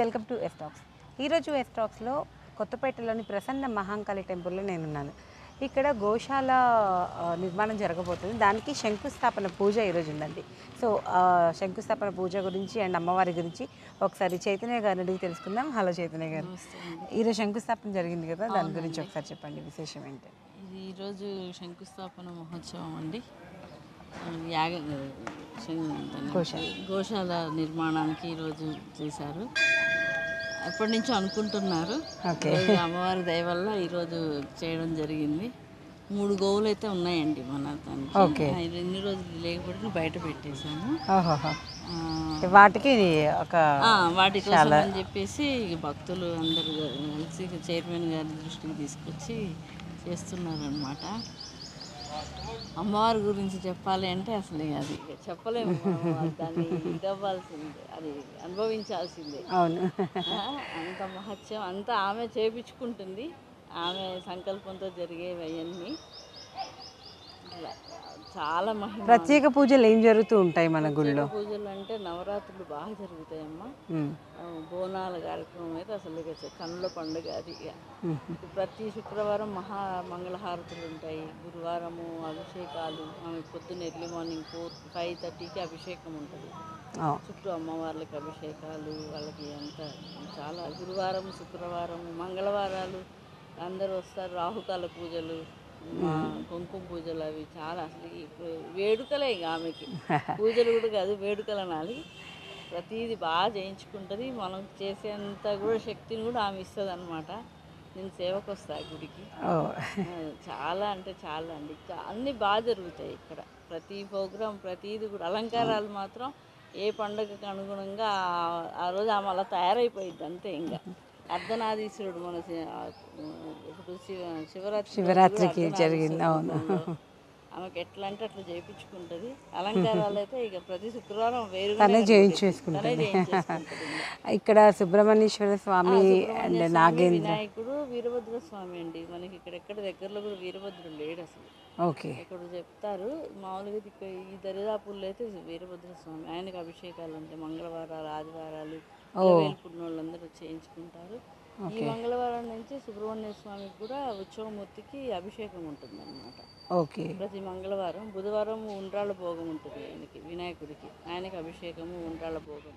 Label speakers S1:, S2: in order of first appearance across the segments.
S1: Welcome to ఎస్టాక్స్ ఈరోజు ఎస్టాక్స్లో కొత్తపేటలోని ప్రసన్న మహాంకాళి టెంపుల్లో నేనున్నాను ఇక్కడ గోశాల ఆ, నిర్మాణం జరగబోతుంది దానికి శంకుస్థాపన పూజ ఈరోజు ఉందండి సో ఆ, శంకుస్థాపన పూజ గురించి అండ్ అమ్మవారి గురించి ఒకసారి చైతన్య గారిని అడిగి తెలుసుకుందాం హలో చైతన్య గారు ఈరోజు శంకుస్థాపన జరిగింది కదా దాని గురించి ఒకసారి చెప్పండి విశేషం ఏంటి
S2: ఇది ఈరోజు శంకుస్థాపన మహోత్సవం అండి ఆ, యాగ శం- దాన్ని
S1: గోశాల.
S2: గోశాల నిర్మాణానికి ఈరోజు చేశారు ఎప్పటి నుంచో అనుకుంటున్నారు
S1: ఓకే.
S2: ఈరోజు అమ్మవారి దయ వల్ల ఈరోజు చేయడం జరిగింది మూడు గోవులు అయితే ఉన్నాయండి మన దానికి
S1: ఓకే.
S2: ఆ, ఇది ఎన్ని రోజులు లేకపోతే బయట పెట్టేశాము
S1: ఓహోహో
S2: ఆ,
S1: వాటికి ఒక
S2: ఆ, వాటి కోసం అని చెప్పేసి భక్తులు అందరూ కలిసి చైర్మన్ గారి దృష్టికి తీసుకొచ్చి చేస్తున్నారు అనమాట అమ్మవారి గురించి చెప్పాలి అంటే అసలు ఇక అది చెప్పలేము మనం దాన్ని ఇదవ్వాల్సిందే అది అనుభవించాల్సిందే
S1: అవును
S2: ఆ, అంత మహత్యం అంతా ఆమె చేపించుకుంటుంది ఆమె సంకల్పంతో జరిగేవి అవన్నీ ఇట్లా చాలా మహిమ
S1: ప్రత్యేక పూజలు ఏం జరుగుతూ ఉంటాయి మన గుళ్ళో
S2: పూజలు అంటే నవరాత్రులు బాగా జరుగుతాయమ్మా
S1: ఉమ్.
S2: ఆ, బోనాల కార్యక్రమం అయితే అసలు ఇక చ- కన్నుల పండుగ అది ఇక.
S1: మ్మ్.
S2: ప్రతి శుక్రవారం మహా మంగళహారతులు ఉంటాయి గురువారము అభిషేకాలు ఆమె పొద్దున్న ఎర్లీ మార్నింగ్ ఫోర్ ఫైవ్ థర్టీకి అభిషేకం ఉంటుంది
S1: ఆ,
S2: చుట్టూ అమ్మవార్లకి అభిషేకాలు వాళ్ళకి అంత చాలా గురువారం శుక్రవారం మంగళవారాలు అందరూ వస్తారు రాహుకాల పూజలు మా కుంకుమ పూజలు అవి చాలా అసలు ఈ వేడుకలే ఇక ఆమెకి పూజలు కూడా కాదు వేడుకలు అనాలి ప్రతిదీ బాగా చేయించుకుంటుంది మనం చేసేంత కూడా శక్తిని కూడా ఆమె ఇస్తుంది అనమాట నేను సేవకు వస్తా ఆ గుడికి
S1: ఓ
S2: ఆ, చాలా అంటే చాలా అండి చా- అన్నీ బాగా జరుగుతాయి ఇక్కడ ప్రతి ప్రోగ్రాం ప్రతిది కూడా అలంకారాలు మాత్రం ఏ పండుగకు అనుగుణంగా ఆ- ఆ రోజు ఆమె అలా తయారైపోయింది అంతే ఇంకా అర్ధనాదీశ్వరుడు మన శి- ఆ, ఇప్పుడు శివ శివరాత్రి రోజు కూడా
S1: శివరాత్రికి జరిగింది, అవును.
S2: అర్ధనారీశ్వరుడు ఆమెకి ఎట్లా అంటే అట్లా చేయించుకుంటుంది అలంకారాలు అయితే ఇక ప్రతి శుక్రవారం వేరు
S1: తనే చేయించేసుకుంటుంది ఇక్కడ సుబ్రహ్మణ్యేశ్వర స్వామి అండ్ నాగేంద్ర
S2: వినాయకుడు వీరభద్ర స్వామి అండి మనకి ఇక్కడ ఎక్కడ దగ్గరలో కూడా వీరభద్రుడు లేడు అసలు
S1: ఓకే
S2: ఇక్కడ చెప్తారు మామూలుగా ఇక్కడ ఈ దరిదాపుల్లో అయితే వీరభద్ర స్వామి ఆయనకు అభిషేకాలు ఉంటాయి మంగళవారాలు ఆదివారాలు వేలుకున్న వాళ్ళందరూ చేయించుకుంటారు ఈ మంగళవారం నుంచి సుబ్రహ్మణ్య స్వామికి కూడా ఉత్సవమూర్తికి అభిషేకం ఉంటుంది అనమాట
S1: ఓకే
S2: ప్రతి మంగళవారం బుధవారం ఉండ్రాళ్ళ భోగం ఉంటుంది ఆయనకి వినాయకుడికి ఆయనకి అభిషేకము ఉండ్రాళ్ళ భోగం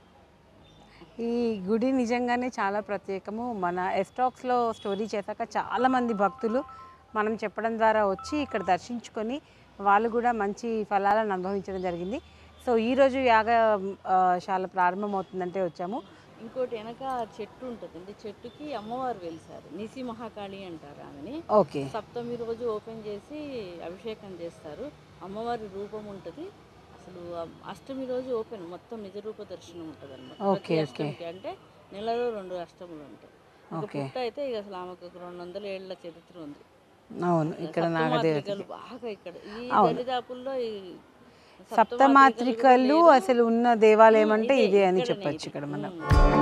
S1: ఈ గుడి నిజంగానే చాలా ప్రత్యేకము మన ఎస్టాక్స్లో స్టోరీ చేశాక చాలామంది భక్తులు మనం చెప్పడం ద్వారా వచ్చి ఇక్కడ దర్శించుకొని వాళ్ళు కూడా మంచి ఫలాలను అనుభవించడం జరిగింది సో ఈరోజు యాగ ఆ, శాల ప్రారంభమవుతుందంటే వచ్చాము
S2: ఇంకోటి వెనక చెట్టు ఉంటుందండి చెట్టుకి అమ్మవారు వెలిసారు నిసి మహాకాళి అంటారు ఆమెని
S1: ఓకే
S2: సప్తమి రోజు ఓపెన్ చేసి అభిషేకం చేస్తారు అమ్మవారి రూపం ఉంటుంది అసలు ఆ అష్టమి రోజు ఓపెన్ మొత్తం నిజ రూప దర్శనం ఉంటుంది అనమాట
S1: ఓకే,
S2: అష్టమికి అంటే నెలలో రెండు అష్టములు ఉంటాయి ఒక
S1: ఓకే.
S2: పుట్ట అయితే ఇక అసలు ఆమెకు ఒక రెండు వందల ఏళ్ల చరిత్ర ఉంది
S1: అవును ఇక్కడ నాగదేవత
S2: సప్తమాతృకలు బాగా ఇక్కడ ఈ దరిదాపుల్లో ఈ
S1: సప్తమాత్రికలు అసలు ఉన్న దేవాలయం అంటే ఇదే అని చెప్పొచ్చు ఇక్కడ మనం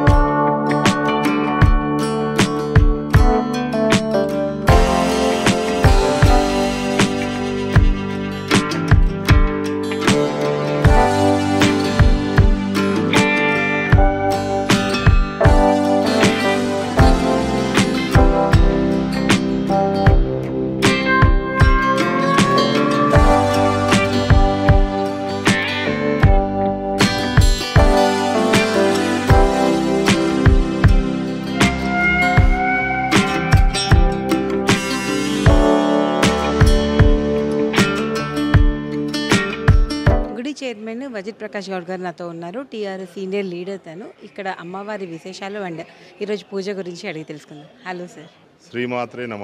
S1: గుడి చైర్మన్ వజిత్ ప్రకాష్ గౌడ్ గారు నాతో ఉన్నారు టీఆర్ఎస్ సీనియర్ లీడర్ తను ఇక్కడ అమ్మవారి విశేషాలు అండ్ ఈరోజు పూజ గురించి అడిగి తెలుసుకుందాం హలో సార్
S3: శ్రీమాత్రే నమ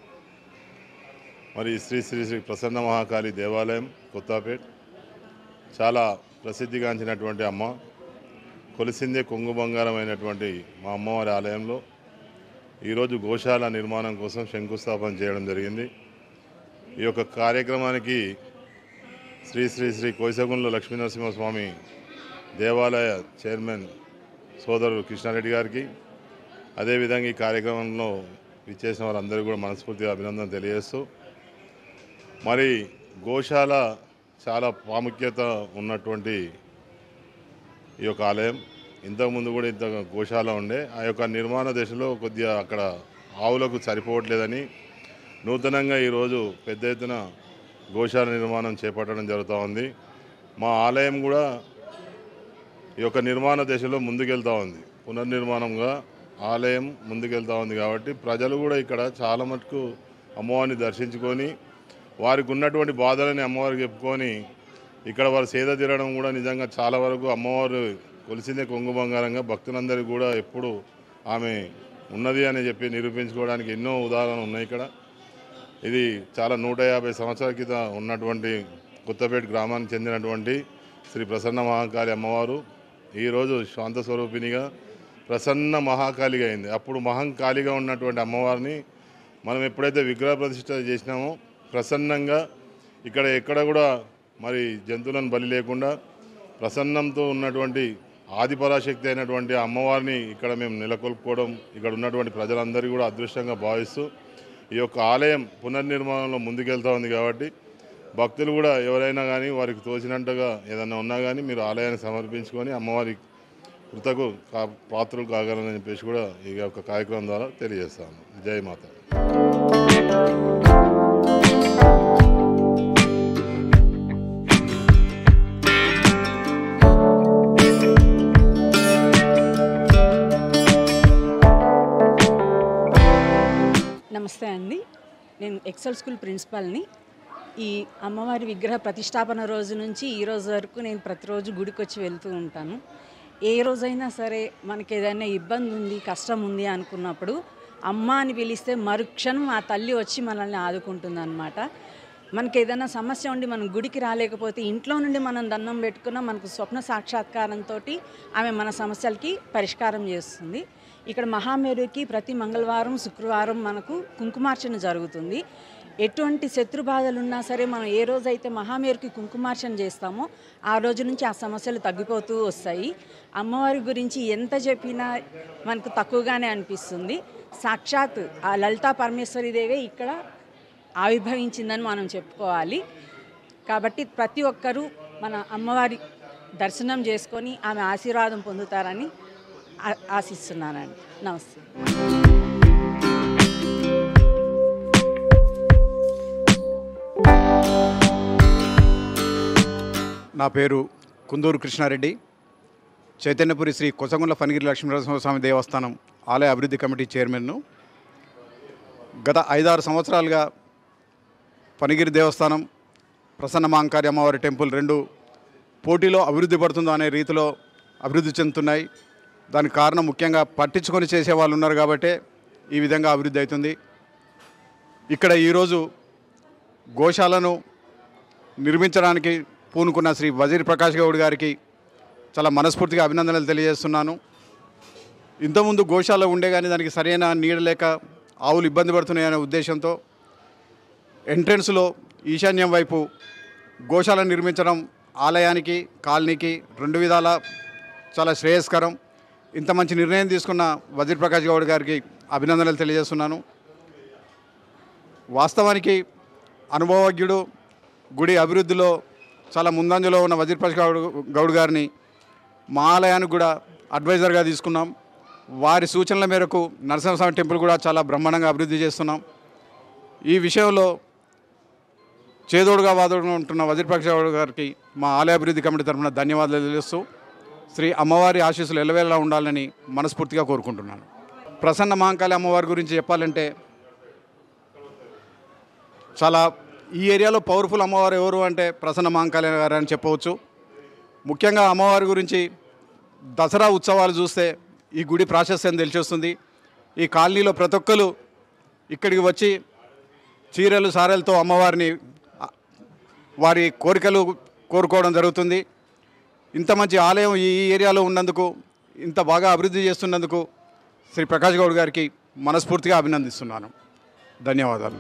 S3: మరి శ్రీ శ్రీ శ్రీ ప్రసన్న మహాకాళి దేవాలయం కొత్తపేట్ చాలా ప్రసిద్ధిగాంచినటువంటి అమ్మ కొలిసిందే కొంగు బంగారమైనటువంటి మా అమ్మవారి ఆలయంలో ఈరోజు గోశాల నిర్మాణం కోసం శంకుస్థాపన చేయడం జరిగింది ఈ యొక్క కార్యక్రమానికి శ్రీ శ్రీ శ్రీ కోయిసగుండ్ల లక్ష్మీనరసింహస్వామి దేవాలయ చైర్మన్ సోదరుడు కృష్ణారెడ్డి గారికి అదేవిధంగా ఈ కార్యక్రమంలో ఇచ్చేసిన వారందరూ కూడా మనస్ఫూర్తిగా అభినందన తెలియజేస్తూ మరి గోశాల చాలా ప్రాముఖ్యత ఉన్నటువంటి ఈ యొక్క ఆలయం ఇంతకుముందు కూడా ఇంత గోశాల ఉండే ఆ యొక్క నిర్మాణ దశలో కొద్దిగా అక్కడ ఆవులకు సరిపోవట్లేదని నూతనంగా ఈరోజు పెద్ద ఎత్తున గోశాల నిర్మాణం చేపట్టడం జరుగుతూ ఉంది మా ఆలయం కూడా ఈ యొక్క నిర్మాణ దశలో ముందుకెళ్తా ఉంది పునర్నిర్మాణంగా ఆలయం ముందుకెళ్తా ఉంది కాబట్టి ప్రజలు కూడా ఇక్కడ చాలా మటుకు అమ్మవారిని దర్శించుకొని వారికి ఉన్నటువంటి బాధలని అమ్మవారికి చెప్పుకొని ఇక్కడ వారు సేద తీరడం కూడా నిజంగా చాలా వరకు అమ్మవారు కొలిసిందే కొంగు బంగారంగా భక్తులందరికీ కూడా ఎప్పుడు ఆమె ఉన్నది అని చెప్పి నిరూపించుకోవడానికి ఎన్నో ఉదాహరణలు ఉన్నాయి ఇక్కడ ఇది చాలా నూట యాభై సంవత్సరాల క్రితం ఉన్నటువంటి కొత్తపేట గ్రామానికి చెందినటువంటి శ్రీ ప్రసన్న మహాకాళి అమ్మవారు ఈరోజు శాంత స్వరూపిణిగా ప్రసన్న మహాకాళిగా అయింది అప్పుడు మహంకాళిగా ఉన్నటువంటి అమ్మవారిని మనం ఎప్పుడైతే విగ్రహ ప్రతిష్ట చేసినామో ప్రసన్నంగా ఇక్కడ ఎక్కడ కూడా మరి జంతువులను బలి లేకుండా ప్రసన్నంతో ఉన్నటువంటి ఆదిపరాశక్తి అయినటువంటి ఆ అమ్మవారిని ఇక్కడ మేము నెలకొల్పుకోవడం ఇక్కడ ఉన్నటువంటి ప్రజలందరికీ కూడా అదృష్టంగా భావిస్తూ ఈ యొక్క ఆలయం పునర్నిర్మాణంలో ముందుకెళ్తా ఉంది కాబట్టి భక్తులు కూడా ఎవరైనా కానీ వారికి తోచినట్టుగా ఏదైనా ఉన్నా కానీ మీరు ఆలయాన్ని సమర్పించుకొని అమ్మవారి కృతకు కా పాత్రలు కాగలరని చెప్పేసి కూడా ఈ యొక్క కార్యక్రమం ద్వారా తెలియజేస్తాను జై మాత
S4: నమస్తే అండి నేను ఎక్సెల్ స్కూల్ ప్రిన్సిపాల్ని ఈ అమ్మవారి విగ్రహ ప్రతిష్టాపన రోజు నుంచి ఈ రోజు వరకు నేను ప్రతిరోజు గుడికి వచ్చి వెళ్తూ ఉంటాను ఏ రోజైనా సరే మనకి ఏదైనా ఇబ్బంది ఉంది కష్టం ఉంది అనుకున్నప్పుడు అమ్మ అని పిలిస్తే మరుక్షణం ఆ తల్లి వచ్చి మనల్ని ఆదుకుంటుంది అనమాట మనకి ఏదైనా సమస్య ఉండి మనం గుడికి రాలేకపోతే ఇంట్లో నుండి మనం దండం పెట్టుకున్న మనకు స్వప్న సాక్షాత్కారంతో ఆమె మన సమస్యలకి పరిష్కారం చేస్తుంది ఇక్కడ మహామేరుకి ప్రతి మంగళవారం శుక్రవారం మనకు కుంకుమార్చన జరుగుతుంది ఎటువంటి శత్రు బాధలు ఉన్నా సరే మనం ఏ రోజైతే మహామేరుకి కుంకుమార్చన చేస్తామో ఆ రోజు నుంచి ఆ సమస్యలు తగ్గిపోతూ వస్తాయి అమ్మవారి గురించి ఎంత చెప్పినా మనకు తక్కువగానే అనిపిస్తుంది సాక్షాత్ ఆ లలితా పరమేశ్వరి దేవే ఇక్కడ ఆవిర్భవించిందని మనం చెప్పుకోవాలి కాబట్టి ప్రతి ఒక్కరూ మన అమ్మవారి దర్శనం చేసుకొని ఆమె ఆశీర్వాదం పొందుతారని ఆ- ఆశిస్తున్నానండి నమస్తే
S5: నా పేరు కుందూరు కృష్ణారెడ్డి చైతన్యపురి శ్రీ కొసగుండ్ల ఫణిగిరి లక్ష్మీనరసింహస్వామి దేవస్థానం ఆలయ అభివృద్ధి కమిటీ చైర్మన్ను గత ఐదారు సంవత్సరాలుగా ఫణిగిరి దేవస్థానం ప్రసన్న మాంకారి అమ్మవారి టెంపుల్ రెండు పోటీలో అభివృద్ధి పడుతుందో అనే రీతిలో అభివృద్ధి చెందుతున్నాయి దానికి కారణం ముఖ్యంగా పట్టించుకొని చేసే వాళ్ళు ఉన్నారు కాబట్టే ఈ విధంగా అభివృద్ధి అవుతుంది ఇక్కడ ఈరోజు గోశాలను నిర్మించడానికి పూనుకున్న శ్రీ వజీర్ ప్రకాష్ గౌడ్ గారికి చాలా మనస్ఫూర్తిగా అభినందనలు తెలియజేస్తున్నాను ఇంతకుముందు గోశాల ఉండే కానీ దానికి సరైన నీడ లేక ఆవులు ఇబ్బంది పడుతున్నాయనే ఉద్దేశంతో ఎంట్రన్స్లో ఈశాన్యం వైపు గోశాల నిర్మించడం ఆలయానికి కాలనీకి రెండు విధాల చాలా శ్రేయస్కరం ఇంత మంచి నిర్ణయం తీసుకున్న వజీర్ ప్రకాష్ గౌడ్ గారికి అభినందనలు తెలియజేస్తున్నాను వాస్తవానికి అనుభవజ్ఞుడు గుడి అభివృద్ధిలో చాలా ముందంజలో ఉన్న వజీర్ ప్రకాష్ గౌడ్ గౌడ్ గారిని మా ఆలయానికి కూడా అడ్వైజర్గా తీసుకున్నాం వారి సూచనల మేరకు నరసింహస్వామి టెంపుల్ కూడా చాలా బ్రహ్మాండంగా అభివృద్ధి చేస్తున్నాం ఈ విషయంలో చేదోడుగా వాదోడుగా ఉంటున్న వజీర్ ప్రకాష్ గౌడ్ గారికి మా ఆలయ అభివృద్ధి కమిటీ తరఫున ధన్యవాదాలు తెలుస్తూ శ్రీ అమ్మవారి ఆశీస్సులు ఎల్లవేళలా ఉండాలని మనస్ఫూర్తిగా కోరుకుంటున్నాను ప్రసన్న మహాంకాళి అమ్మవారి గురించి చెప్పాలంటే చాలా ఈ ఏరియాలో పవర్ఫుల్ అమ్మవారు ఎవరు అంటే ప్రసన్న మహాంకాళి గారు అని చెప్పవచ్చు ముఖ్యంగా అమ్మవారి గురించి దసరా ఉత్సవాలు చూస్తే ఈ గుడి ప్రాశస్త్యం తెలిసొస్తుంది ఈ కాలనీలో ప్రతి ఒక్కరు ఇక్కడికి వచ్చి చీరలు సారెలతో అమ్మవారిని ఆ, వారి కోరికలు కోరుకోవడం జరుగుతుంది ఇంత మంచి ఆలయం ఈ ఈ ఏరియాలో ఉన్నందుకు ఇంత బాగా అభివృద్ధి చేస్తున్నందుకు శ్రీ ప్రకాష్ గౌడ్ గారికి మనస్ఫూర్తిగా అభినందిస్తున్నాను ధన్యవాదాలు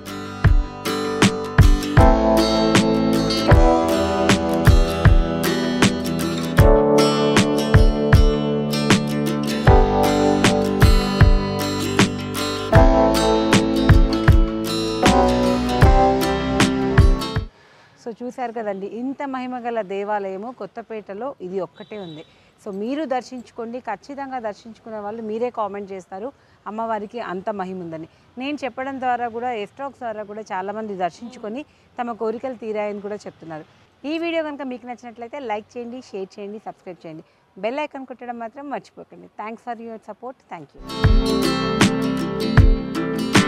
S1: సో చూశారు కదండి ఇంత మహిమగల దేవాలయము కొత్తపేటలో ఇది ఒక్కటే ఉంది సో మీరు దర్శించుకోండి ఖచ్చితంగా దర్శించుకునే వాళ్ళు మీరే కామెంట్ చేస్తారు అమ్మవారికి అంత మహిమ ఉందని నేను చెప్పడం ద్వారా కూడా ఎస్ట్రాక్స్ ద్వారా కూడా చాలామంది దర్శించుకొని తమ కోరికలు తీరాయని కూడా చెప్తున్నారు ఈ వీడియో కనుక మీకు నచ్చినట్లయితే లైక్ చేయండి షేర్ చేయండి సబ్స్క్రైబ్ చేయండి బెల్ ఐకాన్ కొట్టడం మాత్రం మర్చిపోకండి thanks for your support thank you